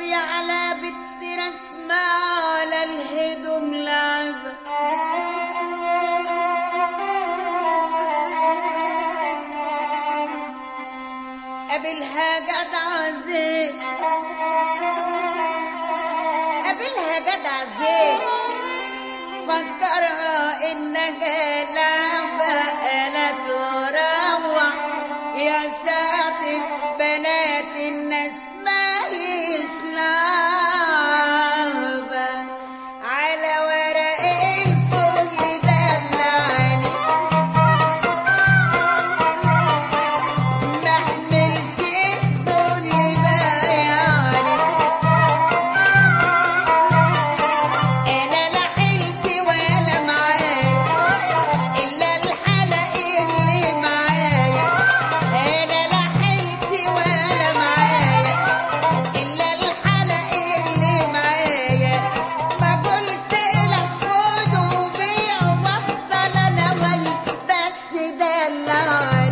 يا على بنت رسمة على الهدوم لعبة قابلها جدع زين قابلها جدع زين فكرها انها لعبة قالت له روح يا شاطر بنات الناس ما هيش لعبة على ورق الفل دلعني ما احملش الفل بايعني انا لا حلتي ولا معايا الا الحلق اللي معايا انا لا حلتي ولا معايا الا الحلق اللي معايا ما قلت لك خد وبيع وافضل انا وياك بس دلعني